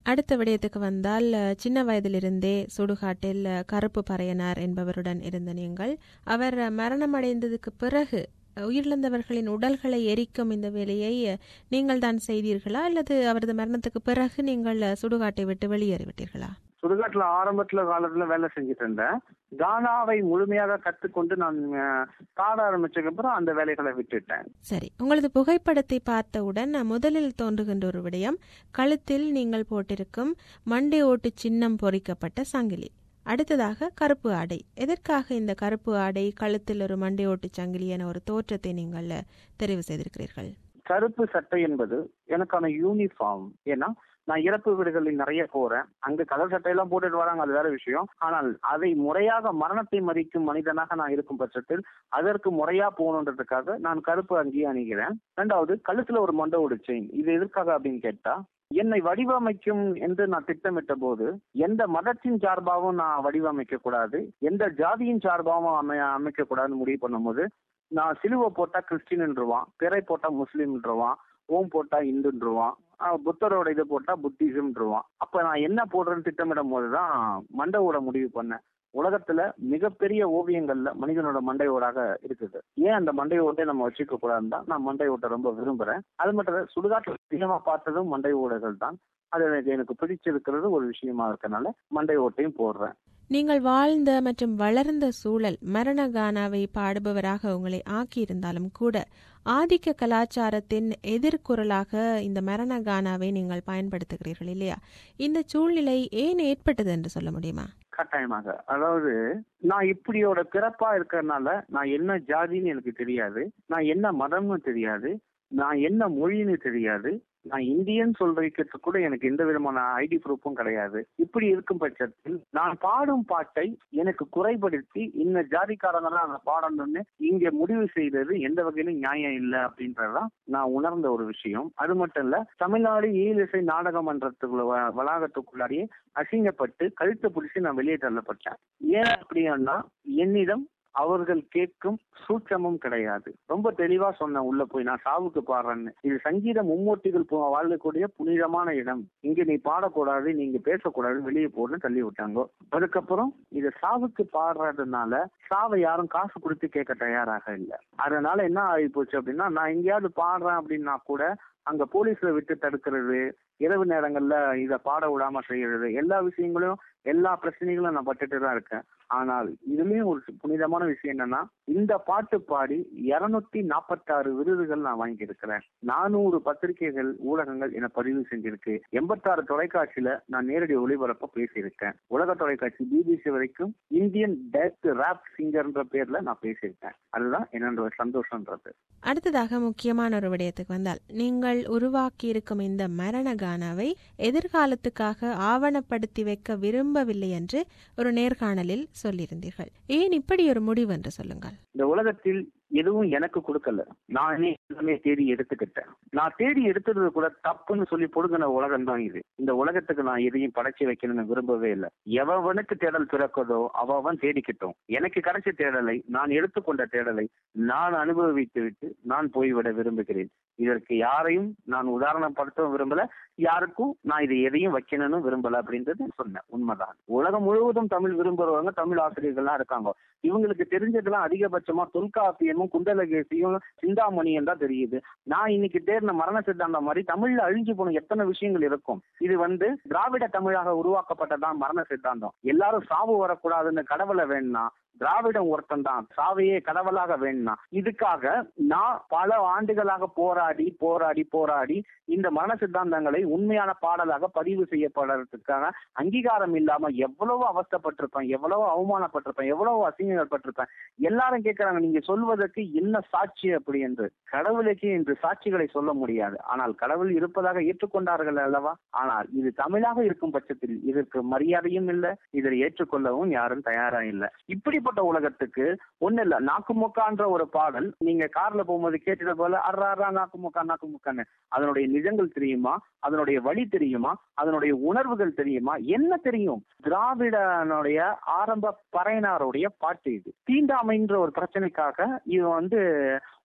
அடுத்த விடயத்துக்கு வந்தால் அஹ், சின்ன வயதிலிருந்தே சுடுகாட்டில் அஹ், கருப்பு பறையனார் என்பவருடன் இருந்த நீங்கள் அவர் அஹ், மரணமடைந்ததுக்கு பிறகு அஹ், உயிரிழந்தவர்களின் உடல்களை எரிக்கும் இந்த வேலையை அஹ், நீங்கள் தான் செய்தீர்களா அல்லது அவரது மரணத்துக்கு பிறகு நீங்கள் அஹ், சுடுகாட்டை விட்டு வெளியேறிவிட்டீர்களா சுடுகாட்டுல ஆரம்பத்துல காலத்துல வேலை செஞ்சுட்டு இருந்தேன் கானாவை முழுமையாக கத்துக்கொண்டு நான் அஹ், பாட ஆரம்பிச்சதுக்கு அப்புறம் அந்த வேலைகளை விட்டுட்டேன் சரி உங்களது புகைப்படத்தை பார்த்தவுடன் அஹ், முதலில் தோன்றுகின்ற ஒரு விடயம் கழுத்தில் நீங்கள் போட்டிருக்கும் மண்டை ஓட்டு சின்னம் பொறிக்கப்பட்ட சங்கிலி அடுத்ததாக கருப்பு ஆடை எதற்காக இந்த கருப்பு ஆடை கழுத்தில் ஒரு மண்டை ஓட்டு சங்கிலி என ஒரு தோற்றத்தை நீங்கள் அஹ், தெரிவு செய்திருக்கிறீர்கள் கருப்பு சட்டை என்பது எனக்கான யூனிஃபார்ம் ஏன்னா நான் இறப்பு வீடுகளில் நிறைய போறேன் அங்க கலர் சட்டையெல்லாம் போட்டுட்டு வராங்க அது வேற விஷயம் ஆனால் அதை முறையாக மரணத்தை மதிக்கும் மனிதனாக நான் இருக்கும் பட்சத்தில் அதற்கு முறையா போகணுன்றதுக்காக நான் கருப்பு அங்கேயே அணிகிறேன் ரெண்டாவது கழுத்துல ஒரு மண்டோடு செயின் இது எதற்காக அப்படின்னு கேட்டா என்னை வடிவமைக்கும் என்று நான் திட்டமிட்ட போது எந்த மதத்தின் சார்பாகவும் நான் வடிவமைக்க கூடாது எந்த ஜாதியின் சார்பாகவும் அமை அமைக்க கூடாதுன்னு முடிவு பண்ணும்போது நான் சிலுவை போட்டா கிறிஸ்டின்ன்றுவான் பிறை போட்டா முஸ்லீம்ன்றவான் ஓம் போட்டா இந்துன்றுவான் ஆஹ் புத்தரோட இது போட்டா புத்திசம்ன்றுவான் அப்ப நான் என்ன போடுறேன்னு திட்டமிடும் போதுதான் மண்டவோட முடிவு பண்ணேன் உலகத்துல மிகப்பெரிய ஓவியங்கள்ல மனிதனோட மண்டை ஓடாக இருக்குது ஏன் அந்த மண்டை ஓட்டை நம்ம வச்சுக்க கூடாதுன்னு தான் நான் மண்டை ஓட்டை ரொம்ப விரும்புறேன் அது மட்டும் இல்ல சுடுகாட்டில் அதிகமா பார்த்ததும் மண்டை ஓடுகள் தான் அது எனக்கு எனக்கு பிடிச்சிருக்கிறது ஒரு விஷயமா இருக்கனால மண்டை ஓட்டையும் போடுறேன் நீங்கள் வாழ்ந்த மற்றும் வளர்ந்த சூழல் மரண கானாவை பாடுபவராக உங்களை ஆக்கியிருந்தாலும் கூட ஆதிக்க கலாச்சாரத்தின் எதிர்குரலாக இந்த மரண கானாவை நீங்கள் பயன்படுத்துகிறீர்கள் இல்லையா இந்த சூழ்நிலை ஏன் ஏற்பட்டது என்று சொல்ல முடியுமா கட்டாயமாக அதாவது நான் இப்படியோட பிறப்பா இருக்கறனால நான் என்ன ஜாதின்னு எனக்கு தெரியாது நான் என்ன மதம்னு தெரியாது நான் என்ன மொழின்னு தெரியாது நான் இந்தியன் சொல்றதுக்கு கூட எனக்கு எந்த விதமான ஐடி ப்ரூஃபும் கிடையாது இப்படி இருக்கும் பட்சத்தில் நான் பாடும் பாட்டை எனக்கு குறைபடுத்தி இந்த ஜாதிக்காரங்களாம் அந்த பாடணும்னு இங்க முடிவு செய்தது எந்த வகையிலும் நியாயம் இல்லை அப்படின்றதுதான் நான் உணர்ந்த ஒரு விஷயம் அது மட்டும் இல்ல தமிழ்நாடு ஈழிசை நாடக மன்றத்துக்குள்ள வ- வளாகத்துக்குள்ளாடியே அசிங்கப்பட்டு கழுத்தை பிடிச்சி நான் வெளியே தள்ளப்பட்டேன் ஏன் அப்படின்னா என்னிடம் அவர்கள் கேட்கும் சூட்சமும் கிடையாது ரொம்ப தெளிவா சொன்னேன் உள்ள போய் நான் சாவுக்கு பாடுறேன்னு இது சங்கீத மும்மூர்த்திகள் போ- வாழக்கூடிய புனிதமான இடம் இங்க நீ பாடக்கூடாது நீங்க பேசக்கூடாது வெளியே போன்னு தள்ளி விட்டாங்க அதுக்கப்புறம் இது சாவுக்கு பாடுறதுனால சாவை யாரும் காசு கொடுத்து கேட்க தயாராக இல்லை அதனால என்ன ஆகி போச்சு அப்படின்னா நான் எங்கேயாவது பாடுறேன் அப்படின்னா கூட அங்க போலீஸ்ல விட்டு தடுக்கிறது இரவு நேரங்கள்ல இத பாட விடாம செய்யறது எல்லா விஷயங்களையும் எல்லா பிரச்சனைகளும் நான் பட்டுட்டு தான் இருக்கேன் ஆனால் இதுலயும் ஒரு புனிதமான விஷயம் என்னன்னா இந்த பாட்டு பாடி இருநூத்தி நாற்பத்தாறு விருதுகள் நான் வாங்கி இருக்கிறேன் நானூறு பத்திரிகைகள் ஊடகங்கள் என பதிவு செஞ்சிருக்கு எண்பத்தாறு தொலைக்காட்சியில நான் நேரடி ஒளிபரப்ப பேசியிருக்கேன் உலக தொலைக்காட்சி பிபிசி வரைக்கும் இந்தியன் பெஸ்ட் ராப் சிங்கர்ன்ற பேர்ல நான் பேசியிருக்கேன் அதுதான் என்னோட சந்தோஷம்ன்றது அடுத்ததாக முக்கியமான ஒரு விடயத்துக்கு வந்தால் நீங்கள் உருவாக்கி இருக்கும் இந்த மரண கானாவை எதிர்காலத்துக்காக ஆவணப்படுத்தி வைக்க விரும்பவில்லை என்று ஒரு நேர்காணலில் சொல்லியிருந்தீர்கள் ஏன் இப்படி ஒரு முடிவு என்று சொல்லுங்கள் இந்த உலகத்தில் எதுவும் எனக்கு கொடுக்கல நானே எல்லாமே தேடி எடுத்துக்கிட்டேன் நான் தேடி எடுத்தது கூட தப்புன்னு சொல்லி பொடுங்கின உலகம் தான் இது இந்த உலகத்துக்கு நான் எதையும் படைச்சு வைக்கணும்னு விரும்பவே இல்லை எவனுக்கு தேடல் பிறக்கதோ அவன் தேடிக்கிட்டோம் எனக்கு கிடைச்ச தேடலை நான் எடுத்துக்கொண்ட தேடலை நான் அனுபவித்து விட்டு நான் போய்விட விரும்புகிறேன் இதற்கு யாரையும் நான் உதாரணப்படுத்தவும் விரும்பல யாருக்கும் நான் இது எதையும் வைக்கணும்னு விரும்பல அப்படின்றது சொன்னேன் உண்மைதான் உலகம் முழுவதும் தமிழ் விரும்புறவங்க தமிழ் ஆசிரியர்கள்லாம் இருக்காங்க இவங்களுக்கு தெரிஞ்சதெல்லாம் அதிகபட்சமா தொல்காப்பியமும் குண்டலகேசியும் சிந்தாமணியும் தான் தெரியுது நான் இன்னைக்கு தேர்ந்த மரண சித்தாந்தம் மாதிரி தமிழ்ல அழிஞ்சு போன எத்தனை விஷயங்கள் இருக்கும் இது வந்து திராவிட தமிழாக உருவாக்கப்பட்டதான் மரண சித்தாந்தம் எல்லாரும் சாவு வரக்கூடாதுன்னு கடவுளை வேணும்னா திராவிடம் ஒருத்தன் தான் சாவையே கடவுளாக வேணும்னா இதுக்காக நான் பல ஆண்டுகளாக போராடி போராடி போராடி இந்த மரண சித்தாந்தங்களை உண்மையான பாடலாக பதிவு செய்யப்படுறதுக்கான அங்கீகாரம் இல்லாம எவ்வளவு அவஸ்தப்பட்டிருப்பேன் எவ்வளவு அவமானப்பட்டிருப்பேன் எவ்வளவு அசிங்கப்பட்டிருப்பேன் எல்லாரும் கேட்கறாங்க நீங்க சொல்வதற்கு என்ன சாட்சி அப்படி என்று கடவுளுக்கு இன்று சாட்சிகளை சொல்ல முடியாது ஆனால் கடவுள் இருப்பதாக ஏற்றுக்கொண்டார்கள் அல்லவா ஆனால் இது தமிழாக இருக்கும் பட்சத்தில் இதற்கு மரியாதையும் இல்லை இதை ஏற்றுக்கொள்ளவும் யாரும் தயாரா இல்லை இப்படிப்பட்ட உலகத்துக்கு ஒண்ணு இல்ல நாக்குமுக்கான்ற ஒரு பாடல் நீங்க கார்ல போகும்போது கேட்டது போல அர்ரா அர்ரா நாக்குமுக்கா நாக்குமுக்கான்னு அதனுடைய நிஜங்கள் தெரியுமா அதனுடைய வழி தெரியுமா அதனுடைய உணர்வுகள் தெரியுமா என்ன தெரியும் திராவிடனுடைய ஆரம்ப பறையனாருடைய பாட்டு இது தீண்டாமைன்ற ஒரு பிரச்சனைக்காக இவன் வந்து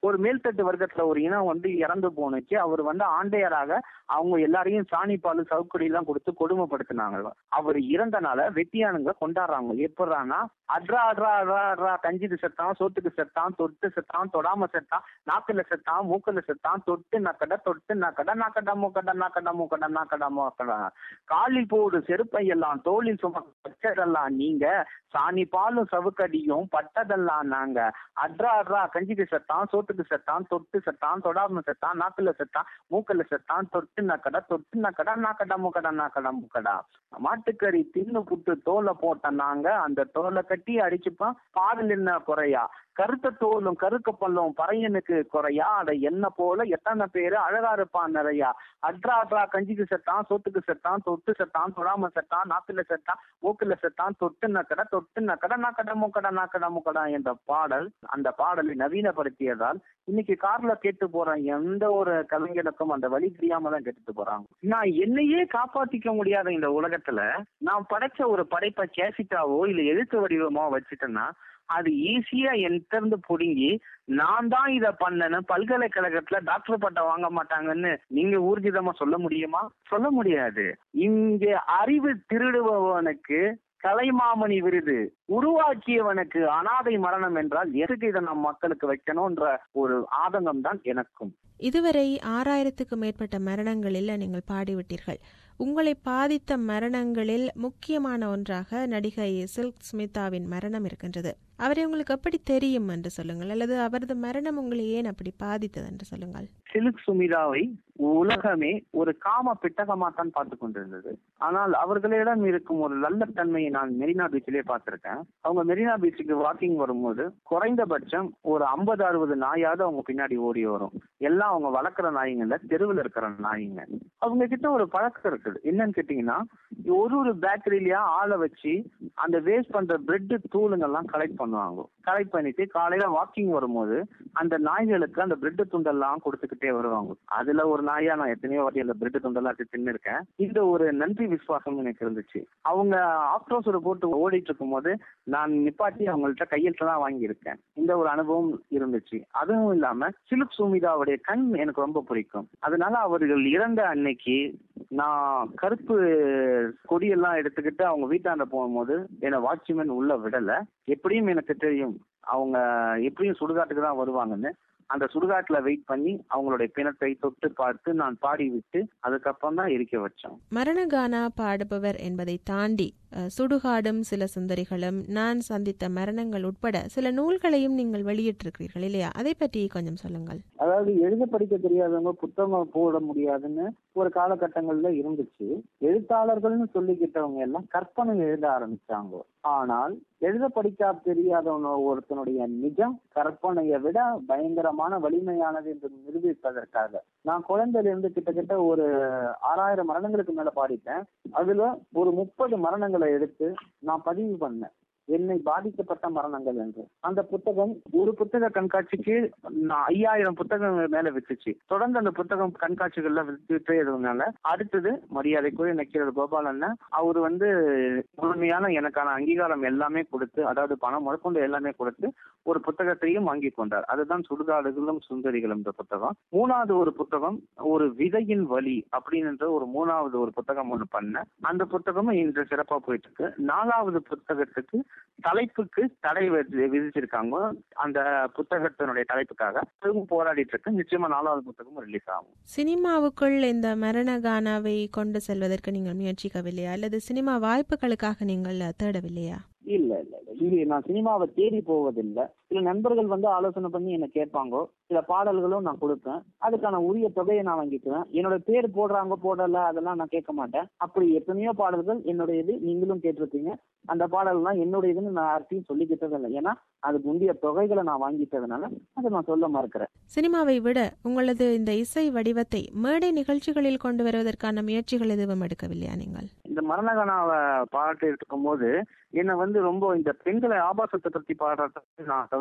ஒரு மேல்தட்டு வர்க்கத்துல ஒரு இனம் வந்து இறந்து போனுச்சு அவர் வந்து ஆண்டையராக அவங்க எல்லாரையும் சாணிப்பால் சவுக்கடி எல்லாம் கொடுத்து கொடுமைப்படுத்தினாங்க அவர் இறந்தனால வெட்டியானுங்க கொண்டாடுறாங்க எப்படிறான்னா அட்ரா அட்ரா அட்ரா அட்ரா கஞ்சிக்கு செத்தான் சோத்துக்கு செத்தான் தொட்டு செத்தான் தொடாம செத்தான் நாக்குல செத்தான் மூக்குல செத்தான் தொட்டு நக்கடா தொட்டு நக்கடா நாக்கடா மூக்கடா நாக்கடா மூக்கடா நாக்கடா மூக்கடா காலில் போடு செருப்பை எல்லாம் தோளில் சும வச்சதெல்லாம் நீங்க சாணி பாலும் சவுக்கடியும் பட்டதெல்லாம் நாங்க அட்ரா அட்ரா கஞ்சிக்கு செத்தான் சோத்துக்கு செத்தான் தொட்டு செத்தான் தொடாம செத்தான் நாக்குல செத்தான் மூக்கல செத்தான் தொட்டு நக்கடா தொட்டு நக்கடா நாக்கடா மூக்கடா நாக்கடா மூக்கடா மாட்டுக்கறி தின்னு புட்டு தோலை போட்ட நாங்க அந்த தோலை கட்டி அடிச்சுப்போம் பாடல் என்ன குறையா கருத்த தோலும் கருக்க பல்லும் பறையனுக்கு குறையா அட என்ன போல எத்தனை பேரு அழகா இருப்பான் நிறையா அட்ரா அட்ரா கஞ்சிக்கு செத்தான் சோத்துக்கு செத்தான் தொட்டு செத்தான் தொடாம செத்தான் நாக்குல செத்தான் மூக்குல செத்தான் தொட்டு நக்கடா தொட்டு நக்கடா நாக்கடா மூக்கடா நாக்கடா மூக்கடா என்ற பாடல் அந்த பாடலை நவீனப்படுத்தியதால் இன்னைக்கு கார்ல கேட்டு போற எந்த ஒரு கலைஞனுக்கும் அந்த வழி தெரியாம தான் கேட்டுட்டு போறாங்க நான் என்னையே காப்பாத்திக்க முடியாத இந்த உலகத்துல நான் படைச்ச ஒரு படைப்பை கேசிட்டாவோ இல்ல எழுத்து வடிவமோ வச்சுட்டேன்னா அது ஈஸியா என்கிட்ட இருந்து புடுங்கி நான் தான் இத பண்ணேன்னு பல்கலைக்கழகத்துல டாக்டர் பட்டம் வாங்க மாட்டாங்கன்னு நீங்க ஊர்ஜிதமா சொல்ல முடியுமா சொல்ல முடியாது இங்க அறிவு திருடுபவனுக்கு கலைமாமணி விருது உருவாக்கியவனுக்கு அனாதை மரணம் என்றால் எதுக்கு இதை நம் மக்களுக்கு வைக்கணும்ன்ற ஒரு ஆதங்கம் தான் எனக்கும் இதுவரை ஆறாயிரத்துக்கும் மேற்பட்ட மரணங்களில் நீங்கள் பாடிவிட்டீர்கள் உங்களை பாதித்த மரணங்களில் முக்கியமான ஒன்றாக நடிகை சில்க் ஸ்மிதாவின் மரணம் இருக்கின்றது அவரை உங்களுக்கு எப்படி தெரியும் என்று சொல்லுங்கள் அல்லது அவரது மரணம் உங்களை ஏன் அப்படி பாதித்தது என்று சொல்லுங்கள் சிலுக் சுமிதாவை உலகமே ஒரு காம பிட்டகமா தான் பார்த்து கொண்டிருந்தது ஆனால் அவர்களிடம் இருக்கும் ஒரு நல்ல தன்மையை நான் மெரினா பீச்சிலே பார்த்திருக்கேன் அவங்க மெரினா பீச்சுக்கு வாக்கிங் வரும்போது குறைந்தபட்சம் ஒரு ஐம்பது அறுபது நாயாவது அவங்க பின்னாடி ஓடி வரும் எல்லாம் அவங்க வளர்க்குற நாய்ங்கல்ல தெருவில் இருக்கிற நாய்ங்க அவங்க கிட்ட ஒரு பழக்கம் இருக்குது என்னன்னு கேட்டீங்கன்னா ஒரு ஒரு பேக்கரிலயா ஆளை வச்சு அந்த வேஸ்ட் பண்ற பிரெட் தூளுங்கெல்லாம் கலெக்ட் பண்ணுவாங்க கலெக்ட் பண்ணிட்டு காலையில வாக்கிங் வரும்போது அந்த நாய்களுக்கு அந்த பிரெட் துண்டெல்லாம் கொடுத்துக்கிட்டே வருவாங்க அதுல ஒரு நாயா நான் எத்தனையோ வாட்டி அந்த பிரெட் துண்டெல்லாம் தின்னு இருக்கேன் இந்த ஒரு நன்றி விசுவாசம் எனக்கு இருந்துச்சு அவங்க ஆப்ரோஸோட போட்டு ஓடிட்டு இருக்கும் போது நான் நிப்பாட்டி அவங்கள்ட்ட கையெழுத்து தான் வாங்கியிருக்கேன் இந்த ஒரு அனுபவம் இருந்துச்சு அதுவும் இல்லாம சிலுக் சுமிதாவுடைய கண் எனக்கு ரொம்ப பிடிக்கும் அதனால அவர்கள் இறந்த அன்னைக்கு நான் கருப்பு கொடியெல்லாம் எடுத்துக்கிட்டு அவங்க வீட்டாண்ட போகும்போது என்னை வாட்ச்மேன் உள்ள விடல எப்படியும் எனக்கு தெரியும் அவங்க எப்படியும் சுடுகாட்டுக்கு தான் வருவாங்கன்னு அந்த சுடுகாட்டுல வெயிட் பண்ணி அவங்களுடைய பிணத்தை தொட்டு பார்த்து நான் பாடி விட்டு அதுக்கப்புறம் தான் இருக்க வச்சோம் மரணகானா பாடுபவர் என்பதை தாண்டி சுடுகாடும் சில சுந்தரிகளும் நான் சந்தித்த மரணங்கள் உட்பட சில நூல்களையும் நீங்கள் வெளியிட்டிருக்கிறீர்கள் இல்லையா அதை பற்றி கொஞ்சம் சொல்லுங்கள் அதாவது எழுத படிக்க தெரியாதவங்க புத்தகம் போட முடியாதுன்னு ஒரு காலகட்டங்கள்ல இருந்துச்சு எழுத்தாளர்கள்னு சொல்லிக்கிட்டவங்க எல்லாம் கற்பனை எழுத ஆரம்பிச்சாங்க ஆனால் எழுத படிக்க தெரியாதவன ஒருத்தனுடைய நிஜம் கற்பனையை விட பயங்கரமான வலிமையானது என்று நிரூபிப்பதற்காக நான் குழந்தையில இருந்து கிட்டத்தட்ட ஒரு ஆறாயிரம் மரணங்களுக்கு மேல பாடிட்டேன் அதுல ஒரு முப்பது மரணங்களை எடுத்து நான் பதிவு பண்ணேன் என்னை பாதிக்கப்பட்ட மரணங்கள் என்று அந்த புத்தகம் ஒரு புத்தக கண்காட்சிக்கு ஐயாயிரம் புத்தகங்கள் மேல வித்துச்சு தொடர்ந்து அந்த புத்தகம் கண்காட்சிகள்ல வித்துட்டே இருந்ததுனால அடுத்தது மரியாதைக்குரிய நக்கீரர் கோபாலன் அவரு வந்து முழுமையான எனக்கான அங்கீகாரம் எல்லாமே கொடுத்து அதாவது பணம் முதற்கொண்டு எல்லாமே கொடுத்து ஒரு புத்தகத்தையும் வாங்கி கொண்டார் அதுதான் சுடுகாடுகளும் சுந்தரிகளும் என்ற புத்தகம் மூணாவது ஒரு புத்தகம் ஒரு விதையின் வழி அப்படின்ற ஒரு மூணாவது ஒரு புத்தகம் ஒன்று பண்ணேன் அந்த புத்தகமும் இன்று சிறப்பா போயிட்டு இருக்கு நாலாவது புத்தகத்துக்கு தலைப்புக்கு தடை விதிச்சிருக்காங்க அந்த புத்தகத்தினுடைய தலைப்புக்காக அதுவும் போராடிட்டு இருக்கு நிச்சயமா நாலாவது புத்தகமும் ரிலீஸ் ஆகும் சினிமாவுக்குள் இந்த மரண கானாவை கொண்டு செல்வதற்கு நீங்கள் முயற்சிக்கவில்லையா அல்லது சினிமா வாய்ப்புகளுக்காக நீங்கள் தேடவில்லையா இல்ல இல்ல இல்ல இங்கே நான் சினிமாவை தேடி போவதில்லை சில நண்பர்கள் வந்து ஆலோசனை பண்ணி என்ன கேட்பாங்க சில பாடல்களும் நான் கொடுப்பேன் அதுக்கான உரிய தொகையை நான் வாங்கிக்குவேன் என்னோட பேர் போடுறாங்க போடல அதெல்லாம் நான் கேட்க மாட்டேன் அப்படி எத்தனையோ பாடல்கள் என்னுடைய இது நீங்களும் கேட்டிருப்பீங்க அந்த பாடல்லாம் என்னுடைய இதுன்னு நான் யார்த்தையும் சொல்லிக்கிட்டது இல்லை ஏன்னா அதுக்கு முந்தைய தொகைகளை நான் வாங்கிட்டதுனால அதை நான் சொல்ல மறுக்கிறேன் சினிமாவை விட உங்களது இந்த இசை வடிவத்தை மேடை நிகழ்ச்சிகளில் கொண்டு வருவதற்கான முயற்சிகள் எதுவும் எடுக்கவில்லையா நீங்கள் இந்த மரணகனாவை பாட்டு இருக்கும் போது என்னை வந்து ரொம்ப இந்த பெண்களை ஆபாசத்தை பத்தி பாடுறதுக்கு நான் தவிர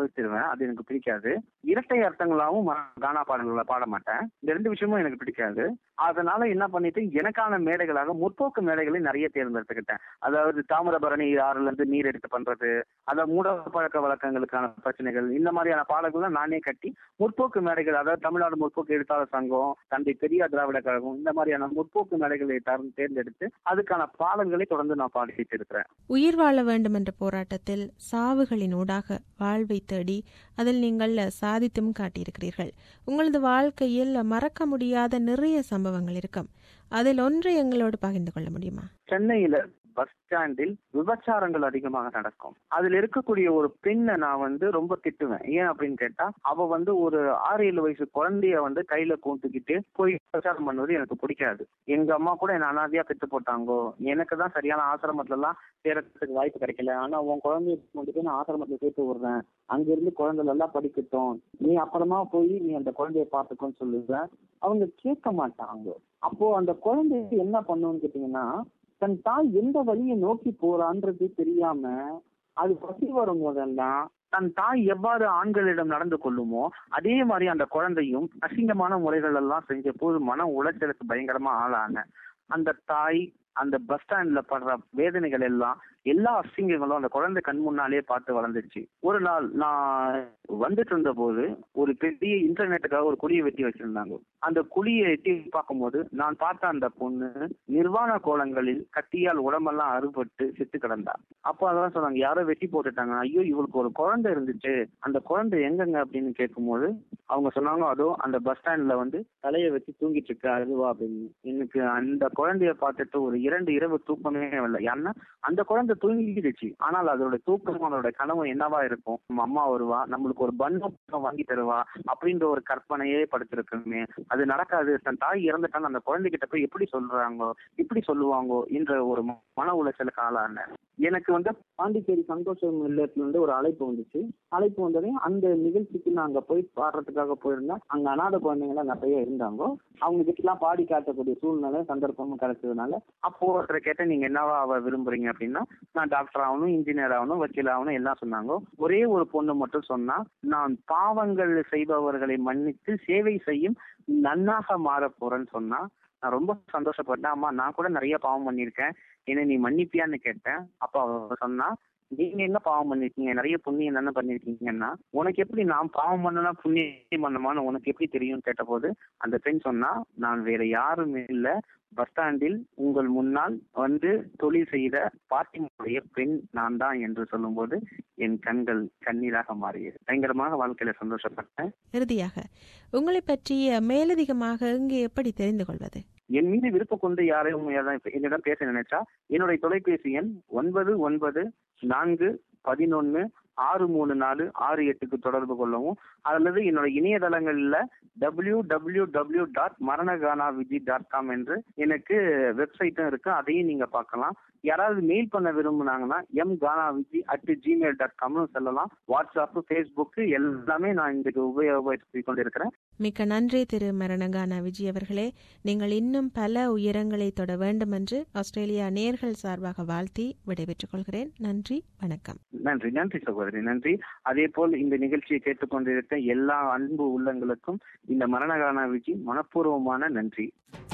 தவிர்த்திருவேன் அது எனக்கு பிடிக்காது இரட்டை அர்த்தங்களாவும் ம- கானா பாடல்களை பாட மாட்டேன் இந்த ரெண்டு விஷயமும் எனக்கு பிடிக்காது அதனால என்ன பண்ணிட்டு எனக்கான மேடைகளாக முற்போக்கு மேடைகளை நிறைய தேர்ந்தெடுத்துக்கிட்டேன் அதாவது தாமிரபரணி ஆறுல இருந்து நீர் எடுத்து பண்றது அதாவது மூட பழக்க வழக்கங்களுக்கான பிரச்சனைகள் இந்த மாதிரியான பாடல்கள்லாம் நானே கட்டி முற்போக்கு மேடைகள் அதாவது தமிழ்நாடு முற்போக்கு எழுத்தாளர் சங்கம் தந்தை பெரியார் திராவிட கழகம் இந்த மாதிரியான முற்போக்கு மேடைகளை தர் தேர்ந்தெடுத்து அதுக்கான பாடல்களை தொடர்ந்து நான் பாடிட்டு இருக்கிறேன் உயிர் வாழ வேண்டும் என்ற போராட்டத்தில் சாவுகளின் ஊடாக வாழ்வை தேடி அதில் நீங்கள் சாதித்தும் காட்டியிருக்கிறீர்கள் உங்களது வாழ்க்கையில் மறக்க முடியாத நிறைய சம்பவங்கள் இருக்கும் அதில் ஒன்றை எங்களோடு பகிர்ந்து கொள்ள முடியுமா சென்னையில பஸ் ஸ்டாண்டில் விபச்சாரங்கள் அதிகமாக நடக்கும் அதுல இருக்கக்கூடிய ஒரு பெண்ணை நான் வந்து ரொம்ப திட்டுவேன் ஏன் அப்படின்னு கேட்டா அவ வந்து ஒரு ஆறு ஏழு வயசு குழந்தைய வந்து கையில கூட்டுக்கிட்டு போய் விபச்சாரம் பண்ணுவது எனக்கு பிடிக்காது எங்க அம்மா கூட என்ன அனாதையா பெற்று போட்டாங்கோ எனக்கு தான் சரியான ஆசிரமத்துல எல்லாம் சேரத்துக்கு வாய்ப்பு கிடைக்கல ஆனா உன் குழந்தைய கொண்டு போய் நான் ஆசிரமத்துல சேர்த்து விடுறேன் அங்க இருந்து குழந்தைகள் எல்லாம் படிக்கட்டும் நீ அப்புறமா போய் நீ அந்த குழந்தைய பாத்துக்கோன்னு சொல்லுவேன் அவங்க கேட்க மாட்டாங்க அப்போ அந்த குழந்தை என்ன பண்ணுன்னு கேட்டீங்கன்னா தன் தாய் எந்த வழியை நோக்கி போறான்றது தெரியாம அது பசி வரும் போதெல்லாம் தன் தாய் எவ்வாறு ஆண்களிடம் நடந்து கொள்ளுமோ அதே மாதிரி அந்த குழந்தையும் அசிங்கமான முறைகள் எல்லாம் செஞ்ச போது மன உளைச்சலுக்கு பயங்கரமா ஆளான அந்த தாய் அந்த பஸ் ஸ்டாண்ட்ல படுற வேதனைகள் எல்லாம் எல்லா அசிங்கங்களும் அந்த குழந்தை கண் முன்னாலே பார்த்து வளர்ந்துச்சு ஒரு நாள் நான் வந்துட்டு இருந்த போது ஒரு பெரிய இன்டர்நெட்டுக்காக ஒரு குழியை வெட்டி வச்சிருந்தாங்க அந்த குழியை எட்டி பார்க்கும்போது நான் பார்த்த அந்த பொண்ணு நிர்வாண கோலங்களில் கத்தியால் உடம்பெல்லாம் அறுபட்டு செத்து கிடந்தா அப்போ அதான் சொன்னாங்க யாரோ வெட்டி போட்டுட்டாங்க ஐயோ இவளுக்கு ஒரு குழந்தை இருந்துச்சு அந்த குழந்தை எங்கங்க அப்படின்னு கேட்கும்போது அவங்க சொன்னாங்க அதோ அந்த பஸ் ஸ்டாண்ட்ல வந்து தலையை வச்சு தூங்கிட்டு இருக்கு அதுவா அப்படின்னு எனக்கு அந்த குழந்தைய பார்த்துட்டு ஒரு இரண்டு இரவு தூக்கமே இல்லை ஏன்னா அந்த குழந்தை தூங்கிடுச்சு ஆனால் அதோட தூக்கம் அதோட கனவு என்னவா இருக்கும் நம்ம அம்மா வருவா நம்மளுக்கு ஒரு பண்ணம் வாங்கி தருவா அப்படின்ற ஒரு கற்பனையே படுத்திருக்குமே அது நடக்காது தன் தாய் இறந்துட்டான்னு அந்த குழந்தைகிட்ட போய் எப்படி சொல்றாங்க இப்படி சொல்லுவாங்கோ என்ற ஒரு ம- மன உளைச்சலுக்கு ஆளான எனக்கு வந்து பாண்டிச்சேரி சந்தோஷம் இல்லத்துல இருந்து ஒரு அழைப்பு வந்துச்சு அழைப்பு வந்ததே அந்த நிகழ்ச்சிக்கு நான் அங்க போய் பாடுறதுக்காக போயிருந்தேன் அங்க அனாதை குழந்தைங்க எல்லாம் நிறைய இருந்தாங்க அவங்க கிட்ட எல்லாம் பாடி காட்டக்கூடிய சூழ்நிலை சந்தர்ப்பமும் கிடைச்சதுனால அப்போ ஒருத்தரை கேட்ட நீங்க என்னவா அவ விரும்புறீங்க அப்படின்னா நான் டாக்டர் ஆகணும் இன்ஜினியர் ஆகணும் வக்கீல் ஆகணும் எல்லாம் சொன்னாங்க ஒரே ஒரு பொண்ணு மட்டும் சொன்னா நான் பாவங்கள் செய்பவர்களை மன்னித்து சேவை செய்யும் நன்னாக மாற போறேன்னு சொன்னா நான் ரொம்ப சந்தோஷப்பட்டேன் அம்மா நான் கூட நிறைய பாவம் பண்ணியிருக்கேன் என்ன நீ மன்னிப்பியான்னு கேட்டேன் அப்ப அவ சொன்னா நீங்க என்ன பாவம் பண்ணிருக்கீங்க நிறைய புண்ணியம் தானே பண்ணிருக்கீங்கன்னா உனக்கு எப்படி நான் பாவம் பண்ணனா புண்ணியம் பண்ணமான்னு உனக்கு எப்படி தெரியும்னு கேட்டபோது அந்த பெண் சொன்னா நான் வேற யாருமே இல்ல பஸ் ஸ்டாண்டில் உங்கள் முன்னால் வந்து தொழில் செய்த பாட்டிமுடைய பெண் நான் தான் என்று சொல்லும்போது என் கண்கள் கண்ணீராக மாறியது பயங்கரமாக வாழ்க்கையில சந்தோஷப்பட்டேன் இறுதியாக உங்களை பற்றி மேலதிகமாக இங்கே எப்படி தெரிந்து கொள்வது என் மீது விருப்பம் கொண்டு யாரையும் யாராவது என்னிடம் பேச நினைச்சா என்னுடைய தொலைபேசி எண் ஒன்பது ஒன்பது நான்கு பதினொன்னு ஆறு மூணு நாலு ஆறு எட்டுக்கு தொடர்பு கொள்ளவும் அல்லது என்னோட இணையதளங்கள்ல W W W dot Maranagana Viji dot com என்று எனக்கு வெப்சைட்டும் இருக்கு அதையும் நீங்க பார்க்கலாம் யாராவது மெயில் பண்ண விரும்புனாங்கன்னா M Gana Viji at Gmail dot காம்னு சொல்லலாம் வாட்ஸ்அப் ஃபேஸ்புக் எல்லாமே நான் இன்றைக்கு உபயோகப்படுத்தி கொண்டிருக்கிறேன் மிக்க நன்றி திரு மரணகானா விஜய் அவர்களே நீங்கள் இன்னும் பல உயரங்களை தொட வேண்டும் என்று ஆஸ்திரேலியா நேர்கள் சார்பாக வாழ்த்தி விடைபெற்றுக் கொள்கிறேன் நன்றி வணக்கம் நன்றி நன்றி சகோதரி நன்றி அதே போல் இந்த நிகழ்ச்சியை கேட்டுக்கொண்டிருக்க எல்லா அன்பு உள்ளங்களுக்கும் இந்த மரணகான விஜி மனப்பூர்வமான நன்றி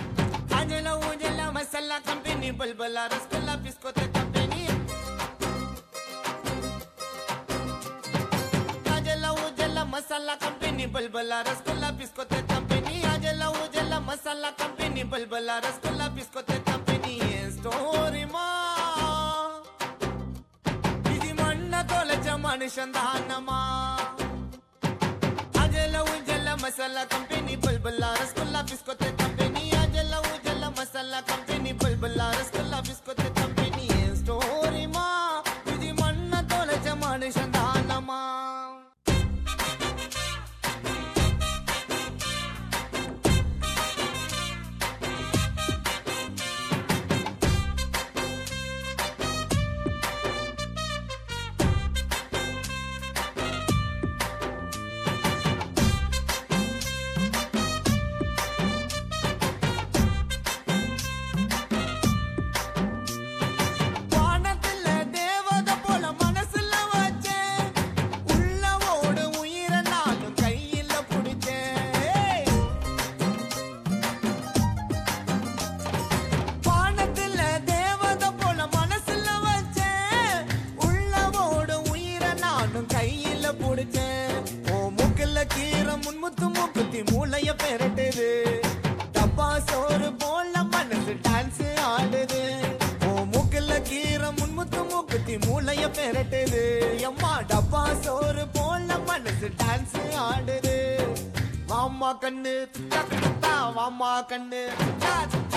Angela Ujela Masala Company Bulbula Rasgulla Biscotte Company Angela Ujela Masala Company Bulbula Rasgulla Biscotte Company Angela Ujela Masala Company Bulbula Rasgulla Biscotte Company Story ma ఇది మన్న తొలచ మనుషందానమా అజల ఉజల మసాలా కంపెనీ బుల్బుల్లా రసగుల్లా బిస్కొత్తే కంపెనీ అజల ఉజల మసాలా కంపెనీ బుల్బుల్లా రసగుల్లా బిస్కొత్తే కంపెనీ ఏం స్టోరీ మా ఇది మన్న తొలచ మనుషందానమా மிரட்டுது எம்மா டப்பா சோறு போல மனசு டான்ஸ் ஆடுது வாமா கண்ணு துட்டா துட்டா வாமா கண்ணு துட்டா துட்டா